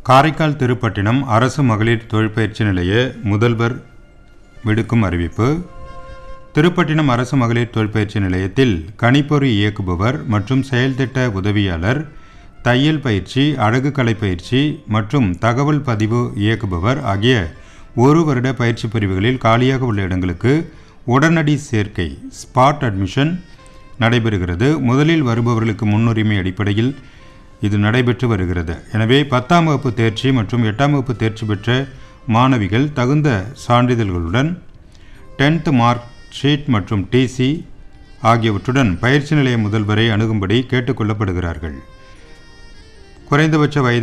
காரைக்கால் திருப்பட்டினம் அரசு மகளிர் தொழிற்பயிற்சி நிலைய முதல்வர் விடுக்கும் அறிவிப்பு திருப்பட்டினம் அரசு மகளிர் தொழிற்பயிற்சி நிலையத்தில் கணிப்பொறி இயக்குபவர் மற்றும் செயல்திட்ட உதவியாளர் தையல் பயிற்சி அழகு கலை பயிற்சி மற்றும் தகவல் பதிவு இயக்குபவர் ஆகிய ஒரு வருட பயிற்சி பிரிவுகளில் காலியாக உள்ள இடங்களுக்கு உடனடி சேர்க்கை ஸ்பாட் அட்மிஷன் நடைபெறுகிறது முதலில் வருபவர்களுக்கு முன்னுரிமை அடிப்படையில் இது நடைபெற்று வருகிறது எனவே பத்தாம் வகுப்பு தேர்ச்சி மற்றும் எட்டாம் வகுப்பு தேர்ச்சி பெற்ற மாணவிகள் தகுந்த சான்றிதழ்களுடன் டென்த் மார்க் ஷீட் மற்றும் டிசி ஆகியவற்றுடன் பயிற்சி நிலைய முதல்வரை அணுகும்படி கேட்டுக்கொள்ளப்படுகிறார்கள் குறைந்தபட்ச வயது